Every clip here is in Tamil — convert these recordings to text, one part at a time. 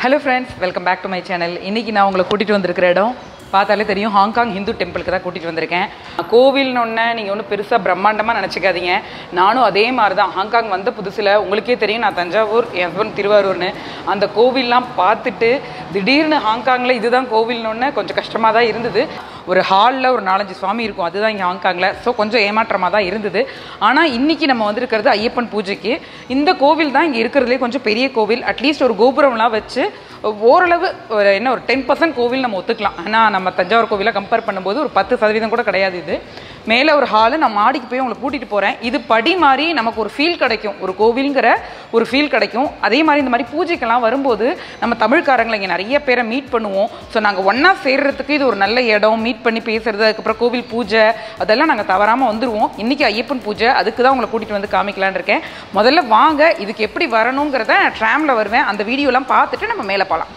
hello friends welcome back to my channel இன்றைக்கி நான் உங்களை கூட்டிகிட்டு வந்திருக்கிற இடம் பார்த்தாலே தெரியும் ஹாங்காங் ஹிந்து டெம்பிளுக்கு தான் கூட்டிகிட்டு வந்திருக்கேன் கோவில்னு ஒன்று நீங்கள் ஒன்றும் பெருசாக பிரம்மாண்டமாக நினச்சிக்காதீங்க நானும் அதே மாதிரி தான் ஹாங்காங் வந்த புதுசில் உங்களுக்கே தெரியும் நான் தஞ்சாவூர் என் ஹஸ்பண்ட் திருவாரூர்னு அந்த கோவில்லாம் பார்த்துட்டு திடீர்னு ஹாங்காங்கில் இதுதான் கோவில்னு கொஞ்சம் கஷ்டமாக தான் இருந்தது ஒரு ஹாலில் ஒரு நாலஞ்சு சுவாமி இருக்கும் அதுதான் இங்கே ஹாங்காங்கில் ஸோ கொஞ்சம் ஏமாற்றமாக தான் இருந்தது ஆனால் இன்றைக்கி நம்ம வந்திருக்கிறது ஐயப்பன் பூஜைக்கு இந்த கோவில் தான் இங்கே இருக்கிறதுலே கொஞ்சம் பெரிய கோவில் அட்லீஸ்ட் ஒரு கோபுரம்லாம் வச்சு ஓரளவு ஒரு என்ன ஒரு டென் பர்சன்ட் கோவில் நம்ம ஒத்துக்கலாம் ஆனால் நம்ம தஞ்சாவூர் கோவிலை கம்பேர் பண்ணும்போது ஒரு பத்து சதவீதம் கூட கிடையாது இது மேலே ஒரு ஹாலு நான் மாடிக்கு போய் உங்களை கூட்டிகிட்டு போகிறேன் இது படி மாதிரி நமக்கு ஒரு ஃபீல் கிடைக்கும் ஒரு கோவிலுங்கிற ஒரு ஃபீல் கிடைக்கும் அதே மாதிரி இந்த மாதிரி பூஜைக்கெல்லாம் வரும்போது நம்ம தமிழ்காரங்களை இங்கே நிறைய பேரை மீட் பண்ணுவோம் ஸோ நாங்கள் ஒன்றா சேர்றதுக்கு இது ஒரு நல்ல இடம் மீட் பண்ணி பேசுறது அதுக்கப்புறம் கோவில் பூஜை அதெல்லாம் நாங்கள் தவறாமல் வந்துடுவோம் இன்றைக்கி ஐயப்பன் பூஜை அதுக்கு தான் உங்களை கூட்டிகிட்டு வந்து காமிக்கலான்னு இருக்கேன் முதல்ல வாங்க இதுக்கு எப்படி வரணுங்கிறத ட்ராமில் வருவேன் அந்த வீடியோலாம் பார்த்துட்டு நம்ம மேலே போகலாம்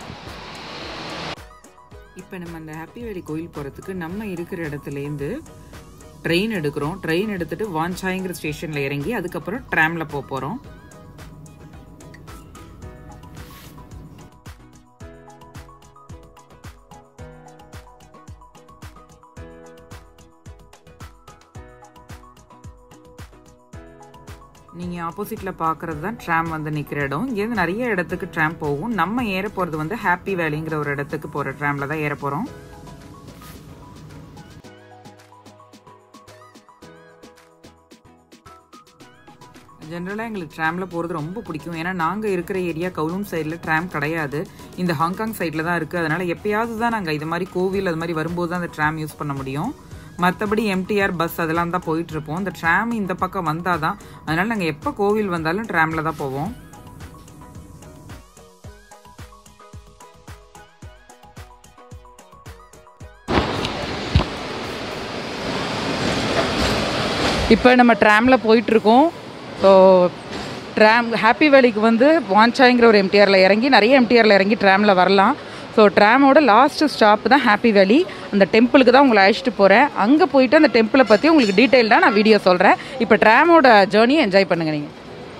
இப்போ நம்ம அந்த ஹாப்பி வேலி கோயில் போகிறதுக்கு நம்ம இருக்கிற இடத்துலேருந்து ட்ரெயின் எடுக்கிறோம் ட்ரெயின் எடுத்துட்டு வாஞ்சாய்ங்கிற ஸ்டேஷனில் இறங்கி அதுக்கப்புறம் ட்ராமில் போக போகிறோம் நீங்கள் ஆப்போசிட்டில் பார்க்குறது தான் ட்ராம் வந்து நிற்கிற இடம் இங்கேருந்து நிறைய இடத்துக்கு ட்ராம் போகும் நம்ம ஏற போகிறது வந்து ஹாப்பி வேலிங்கிற ஒரு இடத்துக்கு போகிற ட்ராமில் தான் ஏற போகிறோம் ஜென்ரலாக எங்களுக்கு ட்ராமில் போகிறது ரொம்ப பிடிக்கும் ஏன்னா நாங்கள் இருக்கிற ஏரியா கவுலூன் சைடில் ட்ராம் கிடையாது இந்த ஹாங்காங் சைடில் தான் இருக்குது அதனால் எப்பயாவது தான் நாங்கள் இது மாதிரி கோவில் அது மாதிரி வரும்போது தான் அந்த ட்ராம் யூஸ் பண்ண முடியும் மற்றபடி எம்டிஆர் பஸ் அதெல்லாம் தான் போயிட்டுருப்போம் இந்த ட்ராம் இந்த பக்கம் வந்தால் தான் அதனால் நாங்கள் எப்போ கோவில் வந்தாலும் ட்ராமில் தான் போவோம் இப்போ நம்ம ட்ராமில் போயிட்டுருக்கோம் ஸோ ட்ராம் ஹாப்பி வேலிக்கு வந்து வாஞ்சாய்ங்கிற ஒரு எம்டிஆரில் இறங்கி நிறைய எம்டிஆரில் இறங்கி ட்ராமில் வரலாம் ஸோ ட்ராமோட லாஸ்ட்டு ஸ்டாப் தான் ஹாப்பி வேலி அந்த டெம்பிளுக்கு தான் உங்களை அழைச்சிட்டு போகிறேன் அங்கே போயிட்டு அந்த டெம்பிளை பற்றி உங்களுக்கு டீட்டெயில்டாக நான் வீடியோ சொல்கிறேன் இப்போ ட்ராமோட ஜேர்னியை என்ஜாய் பண்ணுங்கள் நீங்கள்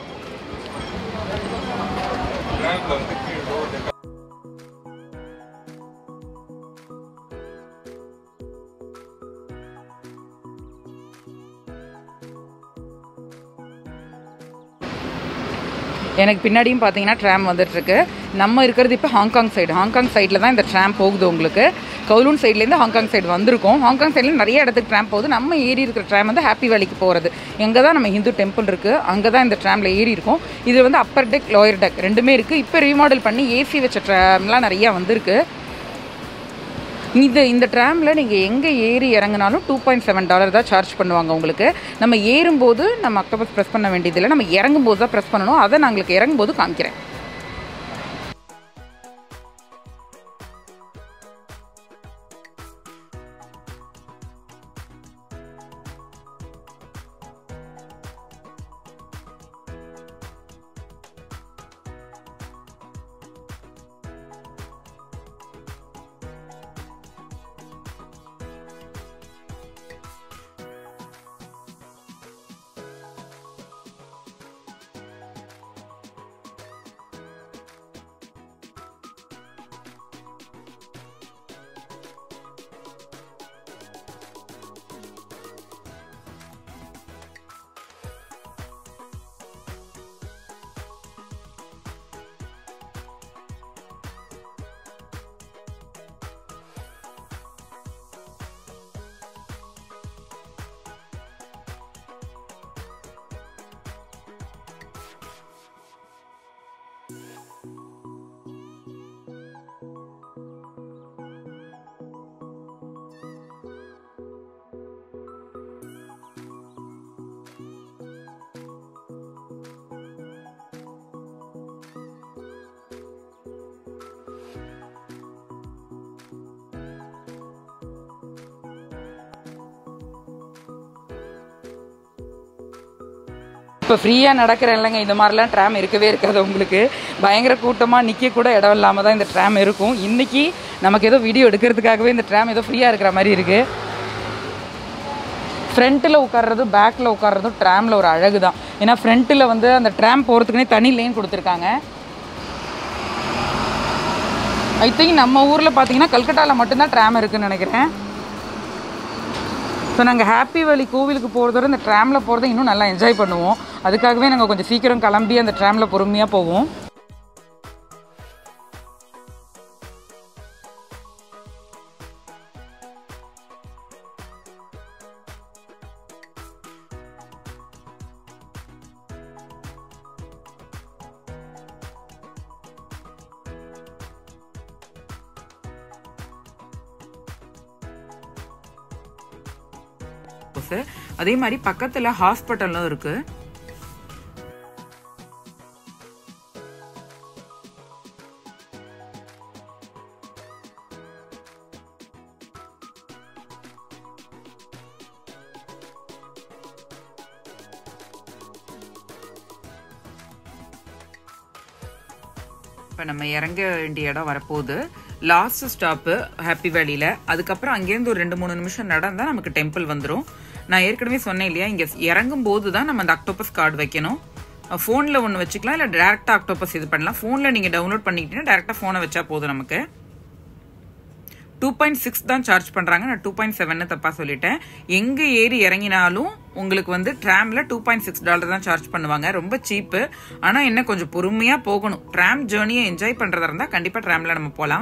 எனக்கு பின்னாடியும் பார்த்தீங்கன்னா ட்ராம் வந்துட்டுருக்கு நம்ம இருக்கிறது இப்போ ஹாங்காங் சைடு ஹாங்காங் சைடில் தான் இந்த ட்ராம் போகுது உங்களுக்கு கவுலூன் சைட்லேருந்து ஹாங்காங் சைடு வந்திருக்கோம் ஹாங்காங் சைடில் நிறைய இடத்துக்கு ட்ராம் போகுது நம்ம ஏறி இருக்கிற ட்ராம் வந்து ஹாப்பி வேலிக்கு போகிறது எங்கே தான் நம்ம ஹிந்து டெம்பிள் இருக்குது அங்கே தான் இந்த ட்ராமில் ஏறி இருக்கும் இது வந்து அப்பர் டெக் லோயர் டெக் ரெண்டுமே இருக்குது இப்போ ரீமாடல் பண்ணி ஏசி வச்ச ட்ராம்லாம் நிறையா வந்திருக்கு இது இந்த ட்ராமில் நீங்கள் எங்கே ஏறி இறங்கினாலும் டூ பாயிண்ட் செவன் டாலர் தான் சார்ஜ் பண்ணுவாங்க உங்களுக்கு நம்ம ஏறும்போது நம்ம அக்டோபஸ் ப்ரெஸ் பண்ண வேண்டியதில்லை நம்ம இறங்கும்போது தான் ப்ரெஸ் பண்ணணும் அதை நான் உங்களுக்கு இறங்கும்போது காமிக்கிறேன் இப்போ ஃப்ரீயாக நடக்கிற இல்லைங்க இந்த மாதிரிலாம் ட்ராம் இருக்கவே இருக்காது உங்களுக்கு பயங்கர கூட்டமாக நிற்க கூட இடம் இல்லாமல் தான் இந்த ட்ராம் இருக்கும் இன்றைக்கி நமக்கு ஏதோ வீடியோ எடுக்கிறதுக்காகவே இந்த ட்ராம் ஏதோ ஃப்ரீயாக இருக்கிற மாதிரி இருக்குது ஃப்ரண்ட்டில் உட்கார்றதும் பேக்கில் உட்கார்றதும் ட்ராமில் ஒரு அழகு தான் ஏன்னா ஃப்ரண்ட்டில் வந்து அந்த ட்ராம் போகிறதுக்குனே தனி லேன் கொடுத்துருக்காங்க ஐ திங்க் நம்ம ஊரில் பார்த்தீங்கன்னா கல்கட்டாவில் மட்டும்தான் ட்ராம் இருக்குன்னு நினைக்கிறேன் ஸோ நாங்கள் ஹாப்பி வேலி கோவிலுக்கு போகிறதோட இந்த ட்ராமில் போகிறத இன்னும் நல்லா என்ஜாய் பண்ணுவோம் அதுக்காகவே நாங்கள் கொஞ்சம் சீக்கிரம் கிளம்பி அந்த ட்ராமில் பொறுமையாக போவோம் அதே மாதிரி பக்கத்தில் ஹாஸ்பிட்டலும் இருக்குது இப்போ நம்ம இறங்க வேண்டிய இடம் வரப்போகுது லாஸ்ட் ஸ்டாப்பு ஹாப்பி வேலியில் அதுக்கப்புறம் அங்கேருந்து ஒரு ரெண்டு மூணு நிமிஷம் நடந்தால் நமக்கு டெம்பிள் வந்துடும் நான் ஏற்கனவே சொன்னேன் இல்லையா இங்கே இறங்கும் போது தான் நம்ம அந்த அக்டோபஸ் கார்டு வைக்கணும் ஃபோனில் ஒன்று வச்சுக்கலாம் இல்லை டேரெக்டாக அக்டோபஸ் இது பண்ணலாம் ஃபோனில் நீங்கள் டவுன்லோட் பண்ணிக்கிட்டீங்கன்னா டேரெக்டாக ஃபோனை வச்சா போதும் நமக்கு டூ பாயிண்ட் சிக்ஸ் தான் சார்ஜ் பண்ணுறாங்க நான் டூ பாயிண்ட் செவன்னு தப்பாக சொல்லிட்டேன் எங்கே ஏறி இறங்கினாலும் உங்களுக்கு வந்து ட்ராமில் டூ பாயிண்ட் சிக்ஸ் டாலர் தான் சார்ஜ் பண்ணுவாங்க ரொம்ப சீப்பு ஆனால் என்ன கொஞ்சம் பொறுமையாக போகணும் ட்ராம் ஜேர்னியை என்ஜாய் பண்ணுறதா இருந்தால் கண்டிப்பாக ட்ராமில் நம்ம போகலாம்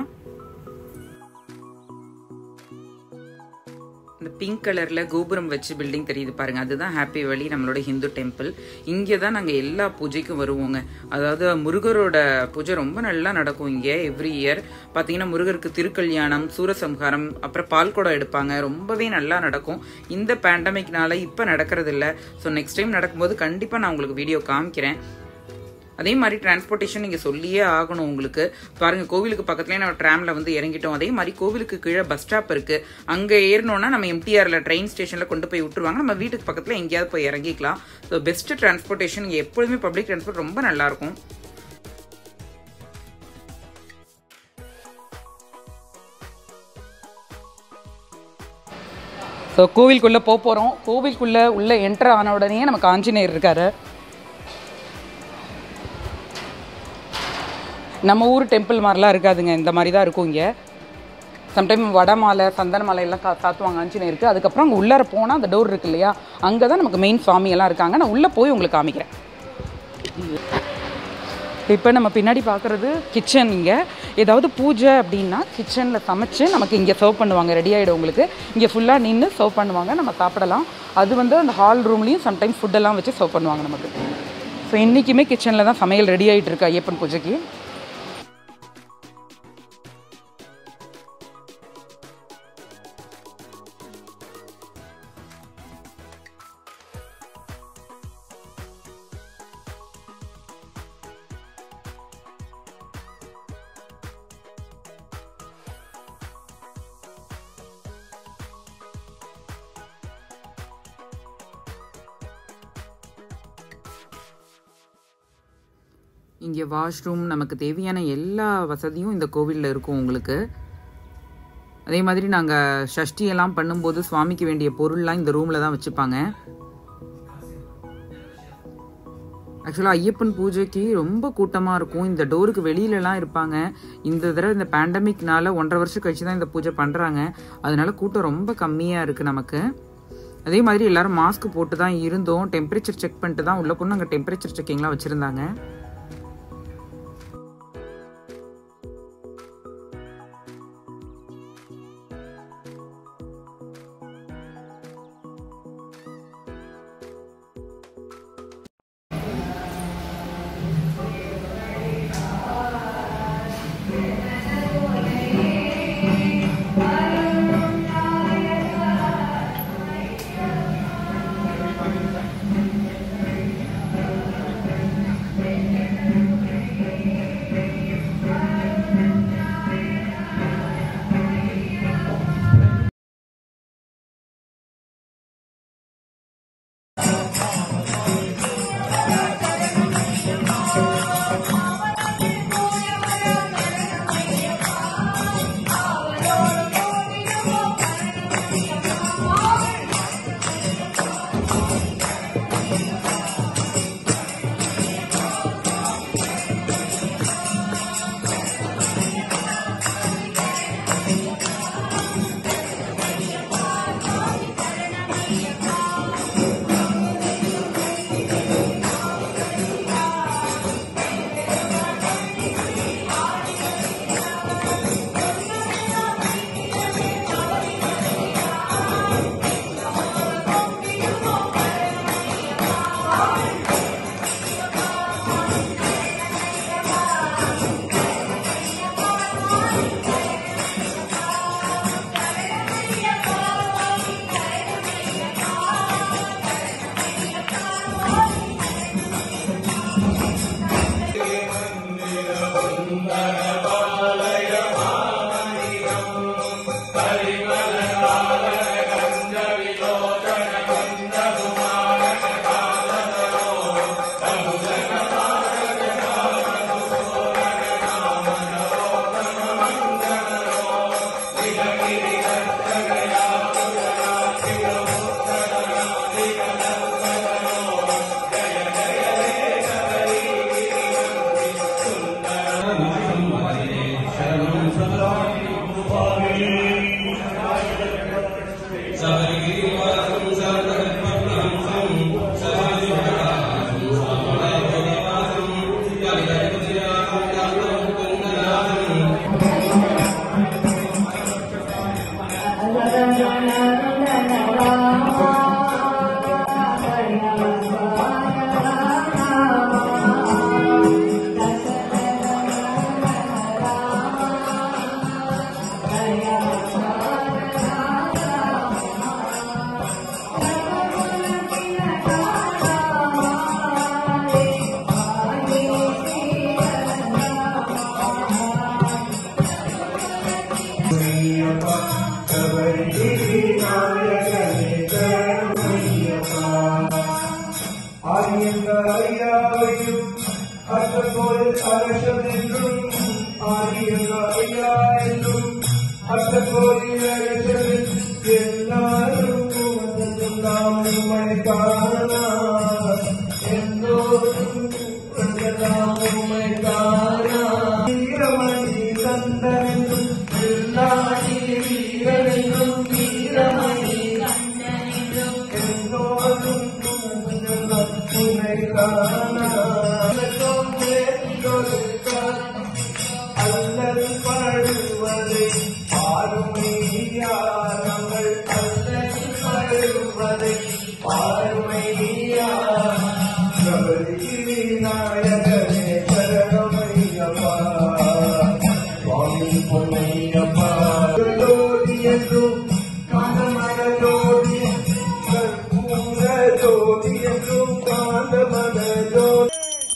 இந்த பிங்க் கலரில் கோபுரம் வச்சு பில்டிங் தெரியுது பாருங்க அதுதான் ஹாப்பி வேலி நம்மளோட ஹிந்து டெம்பிள் இங்கே தான் நாங்கள் எல்லா பூஜைக்கும் வருவோங்க அதாவது முருகரோட பூஜை ரொம்ப நல்லா நடக்கும் இங்கே எவ்ரி இயர் பார்த்தீங்கன்னா முருகருக்கு திருக்கல்யாணம் சூரசம்ஹாரம் அப்புறம் பால்குடம் எடுப்பாங்க ரொம்பவே நல்லா நடக்கும் இந்த பேண்டமிக்னால இப்போ நடக்கிறது இல்லை ஸோ நெக்ஸ்ட் டைம் நடக்கும்போது கண்டிப்பாக நான் உங்களுக்கு வீடியோ காமிக்கிறேன் அதே மாதிரி டிரான்ஸ்போர்ட்டேஷன் நீங்கள் சொல்லியே ஆகணும் உங்களுக்கு பாருங்க கோவிலுக்கு பக்கத்துலேயே நம்ம ட்ராமில் வந்து இறங்கிட்டோம் அதே மாதிரி கோவிலுக்கு கீழே பஸ் ஸ்டாப் இருக்கு அங்கே ஏறணும்னா நம்ம எம்டிஆரில் ட்ரெயின் ஸ்டேஷனில் கொண்டு போய் விட்டுருவாங்க நம்ம வீட்டுக்கு பக்கத்தில் எங்கேயாவது போய் இறங்கிக்கலாம் ஸோ பெஸ்ட் டிரான்ஸ்போர்ட்டேஷன் இங்கே எப்பொழுதுமே பப்ளிக் டிரான்ஸ்போர்ட் ரொம்ப நல்லா இருக்கும் ஸோ கோவிலுக்குள்ளே போக போகிறோம் கோவிலுக்குள்ளே உள்ளே என்டர் ஆன உடனே நமக்கு ஆஞ்சநேயர் இருக்காரு நம்ம ஊர் டெம்பிள் மாதிரிலாம் இருக்காதுங்க இந்த மாதிரி தான் இருக்கும் இங்கே சம்டைம் வடை மாலை சந்தன மாலை எல்லாம் கா சாத்துவாங்க ஆஞ்சநேயருக்கு அதுக்கப்புறம் அங்கே உள்ளார போனால் அந்த டோர் இருக்கு இல்லையா அங்கே தான் நமக்கு மெயின் சுவாமி எல்லாம் இருக்காங்க நான் உள்ளே போய் உங்களுக்கு காமிக்கிறேன் இப்போ நம்ம பின்னாடி பார்க்குறது கிச்சன் இங்கே ஏதாவது பூஜை அப்படின்னா கிச்சனில் சமைச்சு நமக்கு இங்கே சர்வ் பண்ணுவாங்க ரெடி ஆகிடும் உங்களுக்கு இங்கே ஃபுல்லாக நின்று சர்வ் பண்ணுவாங்க நம்ம சாப்பிடலாம் அது வந்து அந்த ஹால் ரூம்லேயும் சம்டைம்ஸ் ஃபுட்டெல்லாம் வச்சு சர்வ் பண்ணுவாங்க நமக்கு ஸோ இன்றைக்குமே கிச்சனில் தான் சமையல் ரெடி ஆகிட்டு இருக்கு ஐயப்பன் பூஜைக்கு இங்கே வாஷ்ரூம் நமக்கு தேவையான எல்லா வசதியும் இந்த கோவிலில் இருக்கும் உங்களுக்கு அதே மாதிரி நாங்கள் ஷஷ்டி எல்லாம் பண்ணும்போது சுவாமிக்கு வேண்டிய பொருள்லாம் இந்த ரூமில் தான் வச்சுப்பாங்க ஆக்சுவலாக ஐயப்பன் பூஜைக்கு ரொம்ப கூட்டமாக இருக்கும் இந்த டோருக்கு வெளியிலலாம் இருப்பாங்க இந்த தடவை இந்த பேண்டமிக்னால ஒன்றரை வருஷம் கழிச்சு தான் இந்த பூஜை பண்ணுறாங்க அதனால கூட்டம் ரொம்ப கம்மியாக இருக்குது நமக்கு அதே மாதிரி எல்லாரும் மாஸ்க் போட்டு தான் இருந்தோம் டெம்பரேச்சர் செக் பண்ணிட்டு தான் உள்ள பொண்ணு அங்கே டெம்பரேச்சர் செக்கிங்லாம் வச்சுருந்தாங்க ஐயாவையும் அத்தப்போது அரசம் என்றும் ஆகிய ஐயா என்றும் அத்தப்போது அரசம் எல்லாரும் நாம் உண்மை காணா எல்லோரும் எல்லாம் உண்மை காணா வீரமணி கந்தனும் எல்லாடி வீரனும் வீரமணி எல்லோரும் உன்னை காணா அல்லது படுவதை பார்மையா நாங்கள் அல்லது படுவதை பார்மையா நாயகனே சரணமையப்பா சுவாமி பொன்னையப்பா ஜோதி என்றும் காந்தமர ஜோதி கற்பூர ஜோதி என்றும் காந்தமர ஜோதி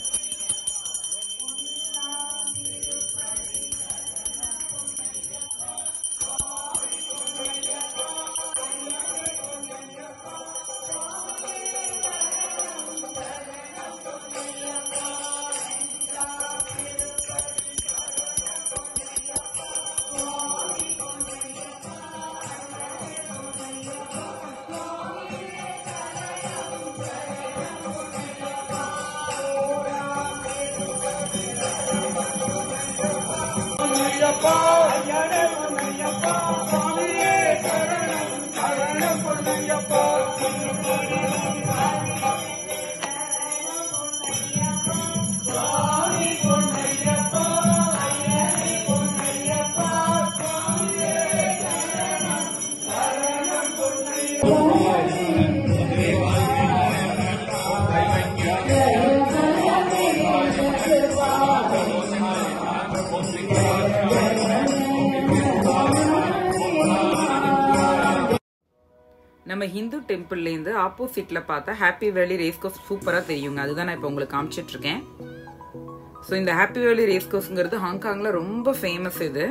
நம்ம ஹிந்து டெம்பிள்லேருந்து ஆப்போசிட்டில் பார்த்தா ஹாப்பி வேலி ரேஸ் கோர்ஸ் சூப்பராக தெரியுங்க அதுதான் நான் இப்போ உங்களுக்கு காமிச்சிட்டு இருக்கேன் ஸோ இந்த ஹாப்பி வேலி ரேஸ் கோர்ஸ்ங்கிறது ஹாங்காங்கில் ரொம்ப ஃபேமஸ் இது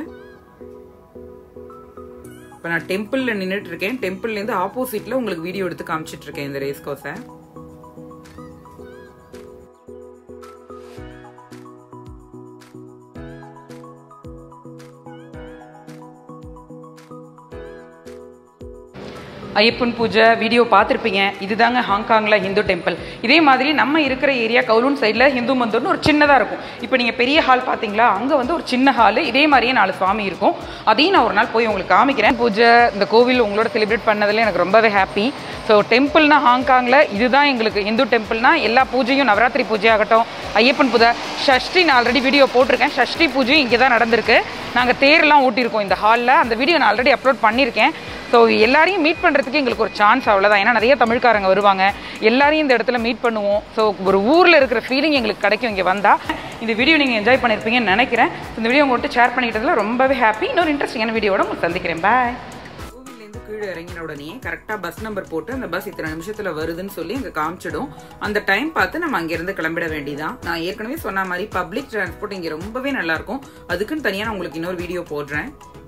இப்போ நான் டெம்பிளில் நின்றுட்டு இருக்கேன் டெம்பிள்லேருந்து ஆப்போசிட்டில் உங்களுக்கு வீடியோ எடுத்து காமிச்சிட்டு இருக்கேன் இந்த ரேஸ் கோர்ஸை ஐயப்பன் பூஜை வீடியோ பார்த்துருப்பீங்க இதுதாங்க ஹாங்காங்கில் ஹிந்து டெம்பிள் இதே மாதிரி நம்ம இருக்கிற ஏரியா கவுலூன் சைடில் ஹிந்து மந்தூர்னு ஒரு சின்னதாக இருக்கும் இப்போ நீங்கள் பெரிய ஹால் பார்த்தீங்களா அங்கே வந்து ஒரு சின்ன ஹால் இதே மாதிரியே நாலு சுவாமி இருக்கும் அதையும் நான் ஒரு நாள் போய் உங்களுக்கு காமிக்கிறேன் பூஜை இந்த கோவில் உங்களோட செலிப்ரேட் பண்ணதில் எனக்கு ரொம்பவே ஹாப்பி ஸோ டெம்பிள்னா ஹாங்காங்கில் இதுதான் எங்களுக்கு ஹிந்து டெம்பிள்னா எல்லா பூஜையும் நவராத்திரி பூஜை ஆகட்டும் ஐயப்பன் பூஜை ஷஷ்டி நான் ஆல்ரெடி வீடியோ போட்டிருக்கேன் ஷஷ்டி பூஜையும் இங்கே தான் நடந்திருக்கு நாங்கள் தேர்லாம் ஊட்டியிருக்கோம் இந்த ஹாலில் அந்த வீடியோ நான் ஆல்ரெடி அப்லோட் பண்ணியிருக்கேன் ஸோ எல்லாரையும் மீட் பண்ணுறதுக்கு எங்களுக்கு ஒரு சான்ஸ் அவ்வளோதான் ஏன்னா நிறைய தமிழ்காரங்க வருவாங்க எல்லாரையும் இந்த இடத்துல மீட் பண்ணுவோம் ஸோ ஒரு ஊரில் இருக்கிற ஃபீலிங் எங்களுக்கு கிடைக்கும் இங்கே வந்தால் இந்த வீடியோ நீங்கள் என்ஜாய் பண்ணியிருப்பீங்கன்னு நினைக்கிறேன் இந்த வீடியோ உங்கள்கிட்ட ஷேர் பண்ணிக்கிட்டதுல ரொம்பவே ஹாப்பி இன்னொரு இன்ட்ரெஸ்டிங்கான வீடியோட உங்களுக்கு சந்திக்கிறேன் பாய் கோவிலேருந்து கீழே இறங்கின உடனே கரெக்டாக பஸ் நம்பர் போட்டு அந்த பஸ் இத்தனை நிமிஷத்தில் வருதுன்னு சொல்லி அங்கே காமிச்சிடும் அந்த டைம் பார்த்து நம்ம அங்கேருந்து கிளம்பிட வேண்டியதான் நான் ஏற்கனவே சொன்ன மாதிரி பப்ளிக் டிரான்ஸ்போர்ட் இங்கே ரொம்பவே நல்லாயிருக்கும் அதுக்குன்னு தனியாக நான் உங்களுக்கு இன்னொரு வீடியோ போடுறேன்